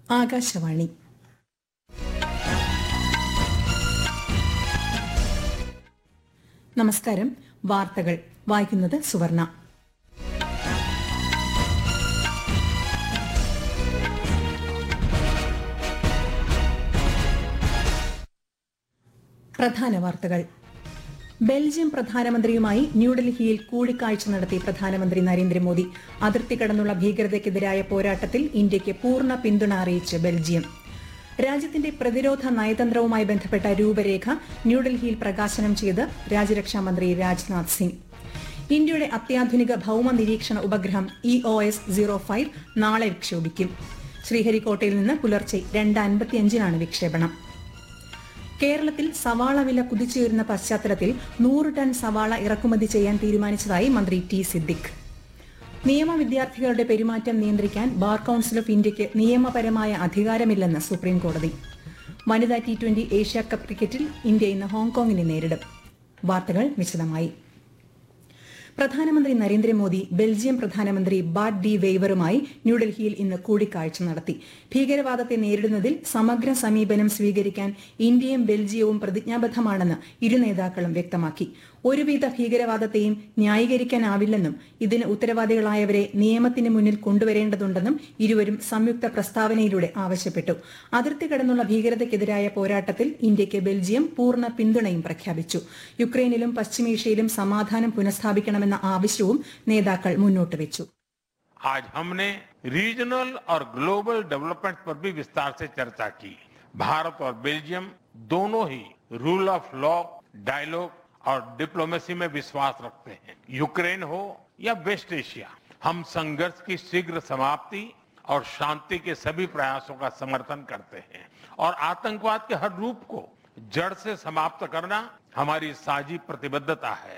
ആകാശവാണി നമസ്കാരം വാർത്തകൾ വായിക്കുന്നത് സുവർണ പ്രധാന വാർത്തകൾ ബെൽജിയം പ്രധാനമന്ത്രിയുമായി ന്യൂഡൽഹിയിൽ കൂടിക്കാഴ്ച നടത്തി പ്രധാനമന്ത്രി നരേന്ദ്രമോദി അതിർത്തി കടന്നുള്ള ഭീകരതയ്ക്കെതിരായ പോരാട്ടത്തിൽ ഇന്ത്യയ്ക്ക് പൂർണ്ണ പിന്തുണ അറിയിച്ച് ബെൽജിയം രാജ്യത്തിന്റെ പ്രതിരോധ നയതന്ത്രവുമായി ബന്ധപ്പെട്ട രൂപരേഖ ന്യൂഡൽഹിയിൽ പ്രകാശനം ചെയ്ത് രാജ്യരക്ഷാമന്ത്രി രാജ്നാഥ് സിംഗ് ഇന്ത്യയുടെ അത്യാധുനിക ഭൌമ നിരീക്ഷണ ഉപഗ്രഹം E O S zero five നാളെ വിക്ഷേപിക്കും ശ്രീഹരിക്കോട്ടയിൽ നിന്ന് പുലർച്ചെ രണ്ട് അൻപത്തിയഞ്ചിനാണ് വിക്ഷേപണം കേരളത്തിൽ സവാള വില കുതിച്ചുയരുന്ന പശ്ചാത്തലത്തിൽ നൂറ് ടൺ സവാള ഇറക്കുമതി ചെയ്യാൻ തീരുമാനിച്ചതായി മന്ത്രി ടി സിദ്ദിഖ് നിയമ വിദ്യാർത്ഥികളുടെ പെരുമാറ്റം നിയന്ത്രിക്കാൻ ബാർ കൌൺസിൽ ഓഫ് ഇന്ത്യയ്ക്ക് നിയമപരമായ അധികാരമില്ലെന്ന് സുപ്രീം കോടതി വനിതാ ടി ട്വന്റി ഏഷ്യ കപ്പ് ക്രിക്കറ്റിൽ ഇന്ത്യ ഇന്ന് ഹോങ്കോങ്ങിനെ നേരിടും വാർത്തകൾ വിശദമായി പ്രധാനമന്ത്രി നരേന്ദ്രമോദി ബെൽജിയം പ്രധാനമന്ത്രി ബാഡ് ഡി വെയ്വറുമായി ന്യൂഡൽഹിയിൽ ഇന്ന് കൂടിക്കാഴ്ച നടത്തി ഭീകരവാദത്തെ നേരിടുന്നതിൽ സമഗ്ര സമീപനം സ്വീകരിക്കാൻ ഇന്ത്യയും ബെൽജിയവും പ്രതിജ്ഞാബദ്ധമാണെന്ന് ഇരു നേതാക്കളും വ്യക്തമാക്കി ഒരുവിധ ഭീകരവാദത്തെയും ന്യായീകരിക്കാനാവില്ലെന്നും ഇതിന് ഉത്തരവാദികളായവരെ നിയമത്തിന് മുന്നിൽ കൊണ്ടുവരേണ്ടതുണ്ടെന്നും ഇരുവരും സംയുക്ത പ്രസ്താവനയിലൂടെ ആവശ്യപ്പെട്ടു അതിർത്തി കടന്നുള്ള ഭീകരതയ്ക്കെതിരായ പോരാട്ടത്തിൽ ഇന്ത്യയ്ക്ക് ബെൽജിയം പൂർണ്ണ പിന്തുണയും പ്രഖ്യാപിച്ചു യുക്രൈനിലും പശ്ചിമേഷ്യയിലും സമാധാനം പുനഃസ്ഥാപിക്കണമെന്ന ആവശ്യവും നേതാക്കൾ മുന്നോട്ട് വെച്ചു आज हमने रीजनल और ग्लोबल डेवलपमेंट पर भी विस्तार से चर्चा की भारत और बेल्जियम दोनों ही रूल ऑफ लॉ डायलॉग और डिप्लोमेसी में विश्वास रखते हैं यूक्रेन हो या वेस्ट एशिया हम संघर्ष की शीघ्र समाप्ति और शांति के सभी प्रयासों का समर्थन करते हैं और आतंकवाद के हर रूप को जड़ से समाप्त करना हमारी साझी प्रतिबद्धता है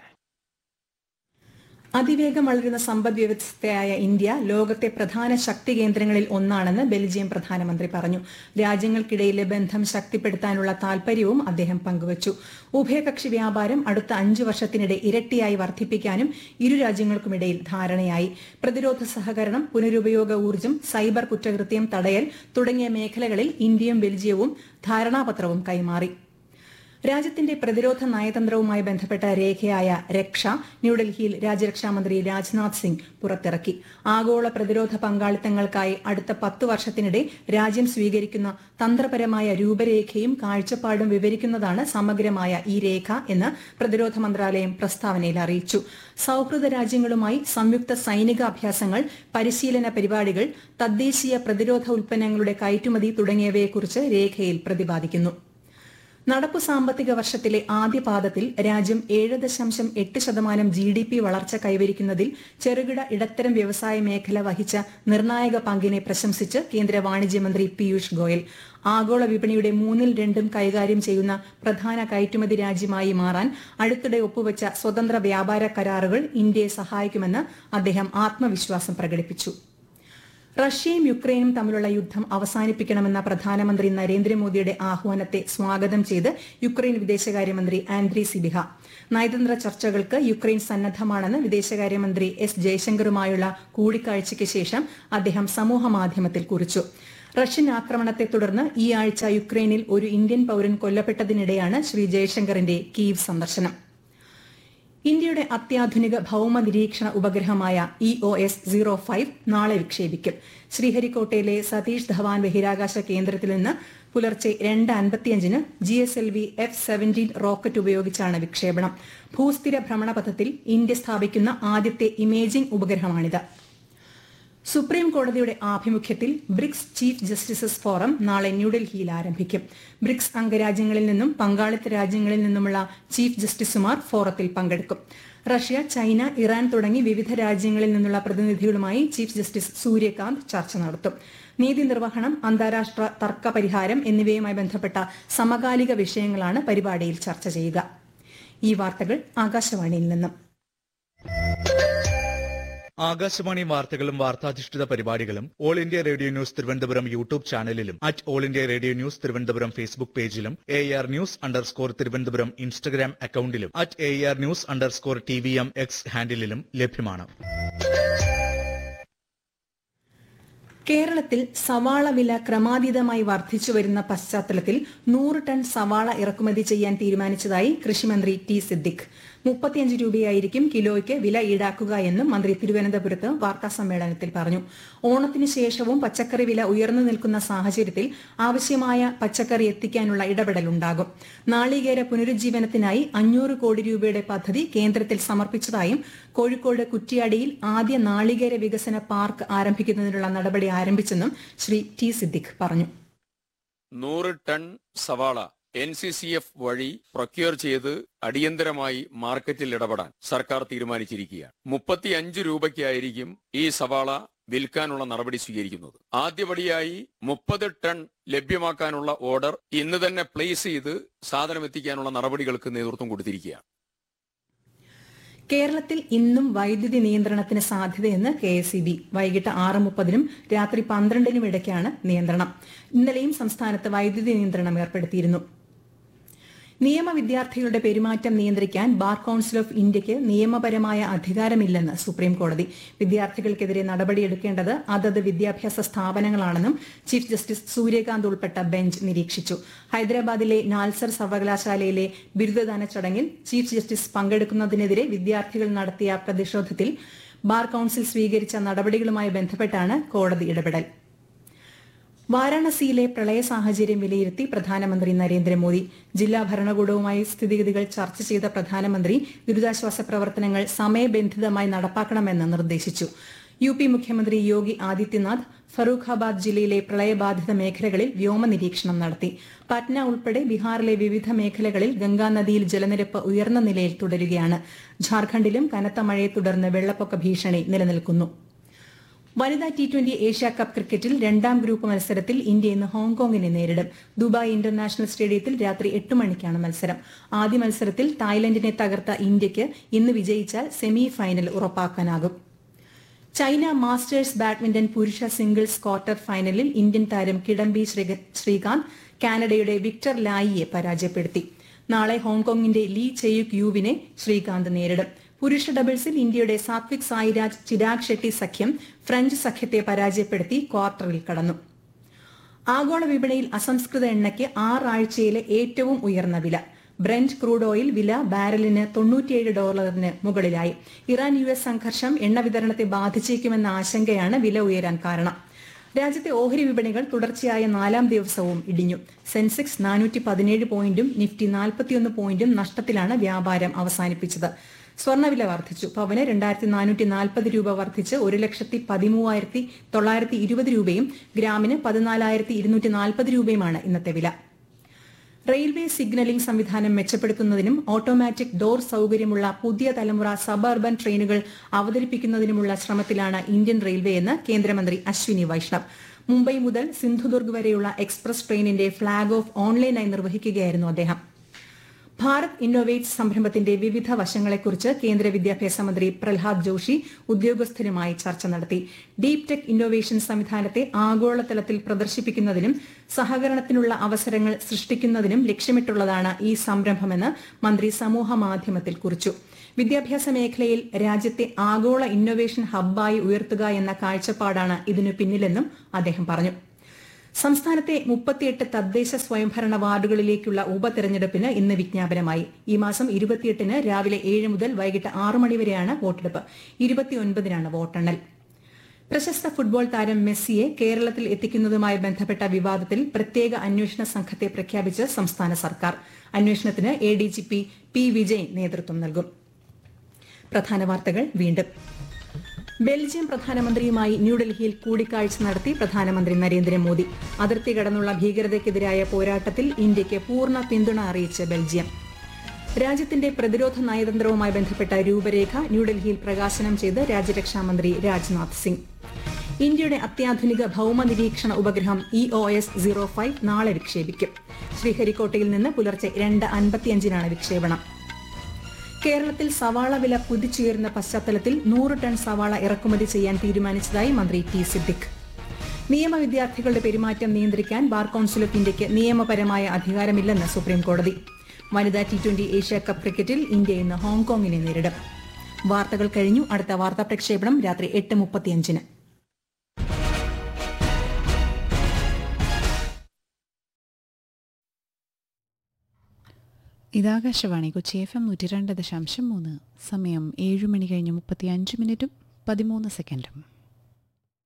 അതിവേഗം വളരുന്ന സമ്പദ് വ്യവസ്ഥയായ ഇന്ത്യ ലോകത്തെ പ്രധാന ശക്തി കേന്ദ്രങ്ങളിൽ ഒന്നാണെന്ന് ബെൽജിയം പ്രധാനമന്ത്രി പറഞ്ഞു രാജ്യങ്ങൾക്കിടയിലെ ബന്ധം ശക്തിപ്പെടുത്താനുള്ള താൽപര്യവും അദ്ദേഹം പങ്കുവച്ചു ഉഭയകക്ഷി വ്യാപാരം അടുത്ത അഞ്ചു വർഷത്തിനിടെ ഇരട്ടിയായി വർദ്ധിപ്പിക്കാനും ഇരു രാജ്യങ്ങൾക്കുമിടയിൽ ധാരണയായി പ്രതിരോധ സഹകരണം പുനരുപയോഗ ഊർജ്ജം സൈബർ കുറ്റകൃത്യം തടയൽ തുടങ്ങിയ മേഖലകളിൽ ഇന്ത്യയും ബെൽജിയവും ധാരണാപത്രവും കൈമാറി രാജ്യത്തിന്റെ പ്രതിരോധ നയതന്ത്രവുമായി ബന്ധപ്പെട്ട രേഖയായ രക്ഷ ന്യൂഡൽഹിയിൽ രാജ്യരക്ഷാമന്ത്രി രാജ്നാഥ് സിംഗ് പുറത്തിറക്കി ആഗോള പ്രതിരോധ പങ്കാളിത്തങ്ങൾക്കായി അടുത്ത പത്ത് വർഷത്തിനിടെ രാജ്യം സ്വീകരിക്കുന്ന തന്ത്രപരമായ രൂപരേഖയും കാഴ്ചപ്പാടും വിവരിക്കുന്നതാണ് സമഗ്രമായ ഈ രേഖ എന്ന് പ്രതിരോധ മന്ത്രാലയം പ്രസ്താവനയിൽ അറിയിച്ചു സൌഹൃദ രാജ്യങ്ങളുമായി സംയുക്ത സൈനിക അഭ്യാസങ്ങൾ പരിശീലന പരിപാടികൾ തദ്ദേശീയ പ്രതിരോധ ഉൽപ്പന്നങ്ങളുടെ കയറ്റുമതി തുടങ്ങിയവയെക്കുറിച്ച് രേഖയിൽ പ്രതിപാദിക്കുന്നു നടപ്പു സാമ്പത്തിക വർഷത്തിലെ ആദ്യ പാദത്തിൽ രാജ്യം ഏഴ് ദശാംശം എട്ട് ശതമാനം ജി ഡി പി വളർച്ച കൈവരിക്കുന്നതിൽ ചെറുകിട ഇടത്തരം വ്യവസായ മേഖല വഹിച്ച നിർണായക പങ്കിനെ പ്രശംസിച്ച് കേന്ദ്ര വാണിജ്യമന്ത്രി പീയൂഷ് ഗോയൽ ആഗോള വിപണിയുടെ മൂന്നിൽ രണ്ടും കൈകാര്യം ചെയ്യുന്ന പ്രധാന കയറ്റുമതി രാജ്യമായി മാറാൻ അടുത്തിടെ ഒപ്പുവച്ച സ്വതന്ത്ര വ്യാപാര കരാറുകൾ ഇന്ത്യയെ സഹായിക്കുമെന്ന് അദ്ദേഹം ആത്മവിശ്വാസം പ്രകടിപ്പിച്ചു റഷ്യയും യുക്രൈനും തമ്മിലുള്ള യുദ്ധം അവസാനിപ്പിക്കണമെന്ന പ്രധാനമന്ത്രി നരേന്ദ്രമോദിയുടെ ആഹ്വാനത്തെ സ്വാഗതം ചെയ്ത് യുക്രൈൻ വിദേശകാര്യമന്ത്രി ആൻഡ്രി സിബിഹ നയതന്ത്ര ചർച്ചകൾക്ക് യുക്രൈൻ സന്നദ്ധമാണെന്ന് വിദേശകാര്യമന്ത്രി എസ് ജയശങ്കറുമായുള്ള കൂടിക്കാഴ്ചയ്ക്ക് ശേഷം അദ്ദേഹം സമൂഹമാധ്യമത്തിൽ കുറിച്ചു റഷ്യൻ ആക്രമണത്തെ തുടർന്ന് ഈ ആഴ്ച യുക്രൈനിൽ ഒരു ഇന്ത്യൻ പൌരൻ കൊല്ലപ്പെട്ടതിനിടെയാണ് ശ്രീ ജയശങ്കറിന്റെ കീവ് സന്ദർശനം ഇന്ത്യയുടെ അത്യാധുനിക ഭൌമ നിരീക്ഷണ ഉപഗ്രഹമായ E O S zero five നാളെ വിക്ഷേപിക്കും ശ്രീഹരിക്കോട്ടയിലെ സതീഷ് ധവാൻ ബഹിരാകാശ കേന്ദ്രത്തിൽ നിന്ന് പുലർച്ചെ രണ്ട് അൻപത്തിയഞ്ചിന് G S L V F seventeen rocket ഉപയോഗിച്ചാണ് വിക്ഷേപണം ഭൂസ്ഥിര ഭ്രമണപഥത്തിൽ ഇന്ത്യ സ്ഥാപിക്കുന്ന ആദ്യത്തെ ഇമേജിംഗ് ഉപഗ്രഹമാണിത് സുപ്രീം കോടതിയുടെ ആഭിമുഖ്യത്തിൽ ബ്രിക്സ് ചീഫ് ജസ്റ്റിസസ് ഫോറം നാളെ ന്യൂഡൽഹിയിൽ ആരംഭിക്കും ബ്രിക്സ് അംഗരാജ്യങ്ങളിൽ നിന്നും പങ്കാളിത്ത രാജ്യങ്ങളിൽ നിന്നുമുള്ള ചീഫ് ജസ്റ്റിസുമാർ ഫോറത്തിൽ പങ്കെടുക്കും റഷ്യ ചൈന ഇറാൻ തുടങ്ങി വിവിധ രാജ്യങ്ങളിൽ നിന്നുള്ള പ്രതിനിധികളുമായി ചീഫ് ജസ്റ്റിസ് സൂര്യകാന്ത് ചർച്ച നടത്തും നീതി നിർവഹണം അന്താരാഷ്ട്ര തർക്ക പരിഹാരം എന്നിവയുമായി ബന്ധപ്പെട്ട സമകാലിക വിഷയങ്ങളാണ് പരിപാടിയിൽ ചർച്ച ചെയ്യുക ഈ വാർത്തകൾ ആകാശവാണിയിൽ നിന്നും ആകാശവാണി വാർത്തകളും വാർത്താധിഷ്ഠിത പരിപാടികളും all India radio news Thiruvananthapuram YouTube ചാനലിലും at all India radio news Thiruvananthapuram Facebook പേജിലും A R news underscore Thiruvananthapuram Instagram അക്കൌണ്ടിലും at A R news underscore T V M X ഹാൻഡിലും ലഭ്യമാണ് കേരളത്തിൽ സവാള വില ക്രമാതീതമായി വർദ്ധിച്ചു വരുന്ന പശ്ചാത്തലത്തിൽ നൂറ് ടൺ സവാള ഇറക്കുമതി ചെയ്യാൻ തീരുമാനിച്ചതായി കൃഷിമന്ത്രി ടി സിദ്ദിഖ് മുപ്പത്തിയഞ്ച് രൂപയായിരിക്കും കിലോയ്ക്ക് വില ഈടാക്കുക എന്നും മന്ത്രി തിരുവനന്തപുരത്ത് വാർത്താസമ്മേളനത്തിൽ പറഞ്ഞു ഓണത്തിന് ശേഷവും പച്ചക്കറി വില ഉയർന്നു നിൽക്കുന്ന സാഹചര്യത്തിൽ ആവശ്യമായ പച്ചക്കറി എത്തിക്കാനുള്ള ഇടപെടലുണ്ടാകും നാളികേര പുനരുജ്ജീവനത്തിനായി അഞ്ഞൂറ് കോടി രൂപയുടെ പദ്ധതി കേന്ദ്രത്തിൽ സമർപ്പിച്ചതായും കോഴിക്കോട് കുറ്റിയാടിയിൽ ആദ്യ നാളികേര വികസന പാർക്ക് ആരംഭിക്കുന്നതിനുള്ള നടപടി ആരംഭിച്ചെന്നും ശ്രീ ടി സിദ്ദിഖ് പറഞ്ഞു നൂറ് ടൺ സവാള എൻ സി സി എഫ് വഴി പ്രൊക്യൂർ ചെയ്ത് അടിയന്തരമായി മാർക്കറ്റിൽ ഇടപെടാൻ സർക്കാർ തീരുമാനിച്ചിരിക്കുകയാണ് മുപ്പത്തിയഞ്ച് രൂപയ്ക്കായിരിക്കും ഈ സവാള വിൽക്കാനുള്ള നടപടി സ്വീകരിക്കുന്നത് ആദ്യപടിയായി മുപ്പത് ടൺ ലഭ്യമാക്കാനുള്ള ഓർഡർ ഇന്ന് തന്നെ പ്ലേസ് ചെയ്ത് സാധനം എത്തിക്കാനുള്ള നടപടികൾക്ക് നേതൃത്വം കൊടുത്തിരിക്കുകയാണ് കേരളത്തിൽ ഇന്നും വൈദ്യുതി നിയന്ത്രണത്തിന് സാധ്യതയെന്ന് കെ എസ് ഇ ബി വൈകിട്ട് ആറ് മുപ്പതിനും രാത്രി പന്ത്രണ്ടിനും ഇടയ്ക്കാണ് നിയന്ത്രണം ഇന്നലെയും സംസ്ഥാനത്ത് വൈദ്യുതി നിയന്ത്രണം ഏർപ്പെടുത്തിയിരുന്നു നിയമ വിദ്യാർത്ഥികളുടെ പെരുമാറ്റം നിയന്ത്രിക്കാൻ ബാർ കൌൺസിൽ ഓഫ് ഇന്ത്യയ്ക്ക് നിയമപരമായ അധികാരമില്ലെന്ന് സുപ്രീം കോടതി വിദ്യാർത്ഥികൾക്കെതിരെ നടപടിയെടുക്കേണ്ടത് അതത് വിദ്യാഭ്യാസ സ്ഥാപനങ്ങളാണെന്നും ചീഫ് ജസ്റ്റിസ് സൂര്യകാന്ത് ഉൾപ്പെട്ട ബെഞ്ച് നിരീക്ഷിച്ചു ഹൈദരാബാദിലെ നാൽസർ സർവകലാശാലയിലെ ബിരുദദാന ചടങ്ങിൽ ചീഫ് ജസ്റ്റിസ് പങ്കെടുക്കുന്നതിനെതിരെ വിദ്യാർത്ഥികൾ നടത്തിയ പ്രതിഷേധത്തിൽ ബാർ കൌൺസിൽ സ്വീകരിച്ച നടപടികളുമായി ബന്ധപ്പെട്ടാണ് കോടതി ഇടപെടൽ വാരാണസിയിലെ പ്രളയ സാഹചര്യം വിലയിരുത്തി പ്രധാനമന്ത്രി നരേന്ദ്രമോദി ജില്ലാ ഭരണകൂടവുമായി സ്ഥിതിഗതികൾ ചർച്ച ചെയ്ത പ്രധാനമന്ത്രി ദുരിതാശ്വാസ പ്രവർത്തനങ്ങൾ സമയബന്ധിതമായി നടപ്പാക്കണമെന്ന് നിർദ്ദേശിച്ചു യു പി മുഖ്യമന്ത്രി യോഗി ആദിത്യനാഥ് ഫറൂഖാബാദ് ജില്ലയിലെ പ്രളയബാധിത മേഖലകളിൽ വ്യോമ നിരീക്ഷണം നടത്തി പറ്റ്ന ഉൾപ്പെടെ ബീഹാറിലെ വിവിധ മേഖലകളിൽ ഗംഗാനദിയിൽ ജലനിരപ്പ് ഉയർന്ന നിലയിൽ തുടരുകയാണ് ഝാർഖണ്ഡിലും കനത്ത മഴയെ തുടർന്ന് വെള്ളപ്പൊക്ക ഭീഷണി നിലനിൽക്കുന്നു വനിതാ ടി ട്വന്റി ഏഷ്യ കപ്പ് ക്രിക്കറ്റിൽ രണ്ടാം ഗ്രൂപ്പ് മത്സരത്തിൽ ഇന്ത്യ ഇന്ന് ഹോങ്കോങ്ങിനെ നേരിടും ദുബായ് ഇന്റർനാഷണൽ സ്റ്റേഡിയത്തിൽ രാത്രി എട്ട് മണിക്കാണ് മത്സരം ആദ്യ മത്സരത്തിൽ തായ്ലൻഡിനെ തകർത്ത ഇന്ത്യയ്ക്ക് ഇന്ന് വിജയിച്ചാൽ സെമി ഫൈനൽ ഉറപ്പാക്കാനാകും ചൈന മാസ്റ്റേഴ്സ് ബാഡ്മിന്റൺ പുരുഷ സിംഗിൾസ് ക്വാർട്ടർ ഫൈനലിൽ ഇന്ത്യൻ താരം കിഡംബി ശ്രീക- ശ്രീകാന്ത് കാനഡയുടെ വിക്ടർ ലായിയെ പരാജയപ്പെടുത്തി നാളെ ഹോങ്കോങ്ങിന്റെ ലീ ചെയ്യുക് യുവിനെ ശ്രീകാന്ത് നേരിടും പുരുഷ ഡബിൾസിൽ ഇന്ത്യയുടെ സാത്വിക് സായിരാജ് ചിരാഗ് ഷെട്ടി സഖ്യം ഫ്രഞ്ച് സഖ്യത്തെ പരാജയപ്പെടുത്തി ക്വാർട്ടറിൽ കടന്നു ആഗോള വിപണിയിൽ അസംസ്കൃത എണ്ണയ്ക്ക് ആറാഴ്ചയിലെ ഏറ്റവും ഉയർന്ന വില ബ്രന്റ് ക്രൂഡ് ഓയിൽ വില ബാരലിന് തൊണ്ണൂറ്റിയേഴ് ഡോളറിന് മുകളിലായി ഇറാൻ യു എസ് സംഘർഷം എണ്ണ വിതരണത്തെ ബാധിച്ചേക്കുമെന്ന ആശങ്കയാണ് വില ഉയരാൻ കാരണം രാജ്യത്തെ ഓഹരി വിപണികൾ തുടർച്ചയായ നാലാം ദിവസവും ഇടിഞ്ഞു സെൻസെക്സ് നാനൂറ്റി പതിനേഴ് പോയിന്റും നിഫ്റ്റി നാൽപ്പത്തിയൊന്ന് പോയിന്റും നഷ്ടത്തിലാണ് വ്യാപാരം അവസാനിപ്പിച്ചത് സ്വർണ്ണവില വർദ്ധിച്ചു പവന് രണ്ടായിരത്തി നാനൂറ്റി നാൽപ്പത് രൂപ വർദ്ധിച്ച് ഒരു ലക്ഷത്തി പതിമൂവായിരത്തി തൊള്ളായിരത്തി ഇരുപത് രൂപയും ഗ്രാമിന് പതിനാലായിരത്തി ഇരുന്നൂറ്റി നാൽപ്പത് രൂപയുമാണ് ഇന്നത്തെ വില റെയിൽവേ സിഗ്നലിംഗ് സംവിധാനം മെച്ചപ്പെടുത്തുന്നതിനും ഓട്ടോമാറ്റിക് ഡോർ സൌകര്യമുള്ള പുതിയ തലമുറ സബർബൻ ട്രെയിനുകൾ അവതരിപ്പിക്കുന്നതിനുമുള്ള ശ്രമത്തിലാണ് ഇന്ത്യൻ റെയിൽവേ എന്ന് കേന്ദ്രമന്ത്രി അശ്വിനി വൈഷ്ണവ് മുംബൈ മുതൽ സിന്ധുദുർഗ് വരെയുള്ള എക്സ്പ്രസ് ട്രെയിനിന്റെ ഫ്ളാഗ് ഓഫ് ഓൺലൈനായി നിർവഹിക്കുകയായിരുന്നു അദ്ദേഹം ഭാരത് ഇന്നോവേറ്റ്സ് സംരംഭത്തിന്റെ വിവിധ വശങ്ങളെക്കുറിച്ച് കേന്ദ്ര വിദ്യാഭ്യാസ മന്ത്രി പ്രഹ്ലാദ് ജോഷി ഉദ്യോഗസ്ഥരുമായി ചർച്ച നടത്തി ഡീപ് ടെക് ഇന്നോവേഷൻ സംവിധാനത്തെ ആഗോളതലത്തിൽ പ്രദർശിപ്പിക്കുന്നതിനും സഹകരണത്തിനുള്ള അവസരങ്ങൾ സൃഷ്ടിക്കുന്നതിനും ലക്ഷ്യമിട്ടുള്ളതാണ് ഈ സംരംഭമെന്ന് മന്ത്രി സമൂഹ മാധ്യമത്തിൽ കുറിച്ചു വിദ്യാഭ്യാസ മേഖലയിൽ രാജ്യത്തെ ആഗോള ഇന്നോവേഷൻ ഹബ്ബായി ഉയർത്തുക എന്ന കാഴ്ചപ്പാടാണ് ഇതിനു പിന്നിലെന്നും അദ്ദേഹം പറഞ്ഞു സംസ്ഥാനത്തെ മുപ്പത്തിയെട്ട് തദ്ദേശ സ്വയംഭരണ വാർഡുകളിലേക്കുള്ള ഉപതെരഞ്ഞെടുപ്പിന് ഇന്ന് വിജ്ഞാപനമായി ഈ മാസം ഇരുപത്തിയെട്ടിന് രാവിലെ ഏഴ് മുതൽ വൈകിട്ട് ആറ് മണിവരെയാണ് വോട്ടെടുപ്പ് ഇരുപത്തിയൊൻപതിനാണ് വോട്ടെണ്ണൽ പ്രശസ്ത ഫുട്ബോൾ താരം മെസ്സിയെ കേരളത്തിൽ എത്തിക്കുന്നതുമായി ബന്ധപ്പെട്ട വിവാദത്തിൽ പ്രത്യേക അന്വേഷണ സംഘത്തെ പ്രഖ്യാപിച്ച് സംസ്ഥാന സർക്കാർ അന്വേഷണത്തിന് A D G P P Vijayan നേതൃത്വം നൽകും പ്രധാന വാർത്തകൾ വീണ്ടും ബെൽജിയം പ്രധാനമന്ത്രിയുമായി ന്യൂഡൽഹിയിൽ കൂടിക്കാഴ്ച നടത്തി പ്രധാനമന്ത്രി നരേന്ദ്രമോദി അതിർത്തി കടന്നുള്ള ഭീകരതയ്ക്കെതിരായ പോരാട്ടത്തിൽ ഇന്ത്യയ്ക്ക് പൂർണ്ണ പിന്തുണ അറിയിച്ച് ബെൽജിയം രാജ്യത്തിന്റെ പ്രതിരോധ നയതന്ത്രവുമായി ബന്ധപ്പെട്ട രൂപരേഖ ന്യൂഡൽഹിയിൽ പ്രകാശനം ചെയ്ത് രാജ്യരക്ഷാമന്ത്രി രാജ്നാഥ് സിംഗ് ഇന്ത്യയുടെ അത്യാധുനിക ഭൌമ നിരീക്ഷണ ഉപഗ്രഹം E O S zero five നാളെ വിക്ഷേപിക്കും ശ്രീഹരിക്കോട്ടയിൽ നിന്ന് പുലർച്ചെ രണ്ട് അൻപത്തിയഞ്ചിനാണ് വിക്ഷേപണം കേരളത്തിൽ സവാള വില കുതിച്ചുയരുന്ന പശ്ചാത്തലത്തിൽ നൂറ് ടൺ സവാള ഇറക്കുമതി ചെയ്യാൻ തീരുമാനിച്ചതായി മന്ത്രി ടി സിദ്ദിഖ് നിയമ വിദ്യാർത്ഥികളുടെ പെരുമാറ്റം നിയന്ത്രിക്കാൻ ബാർ കൌൺസിൽ ഓഫ് ഇന്ത്യയ്ക്ക് നിയമപരമായ അധികാരമില്ലെന്ന് സുപ്രീം കോടതി വനിതാ ടി ട്വന്റി ഏഷ്യ കപ്പ് ക്രിക്കറ്റിൽ ഇന്ത്യ ഇന്ന് ഹോങ്കോങ്ങിനെ നേരിടും വാർത്തകൾ കഴിഞ്ഞു അടുത്ത വാർത്താ പ്രക്ഷേപണം രാത്രി എട്ട് മുപ്പത്തിയഞ്ചിന് ഇതാകാശവാണി കൊച്ചി എഫ് എം നൂറ്റി രണ്ട് ദശാംശം മൂന്ന് സമയം ഏഴ് മണി കഴിഞ്ഞ് മുപ്പത്തി അഞ്ച് മിനിറ്റും പതിമൂന്ന് സെക്കൻഡും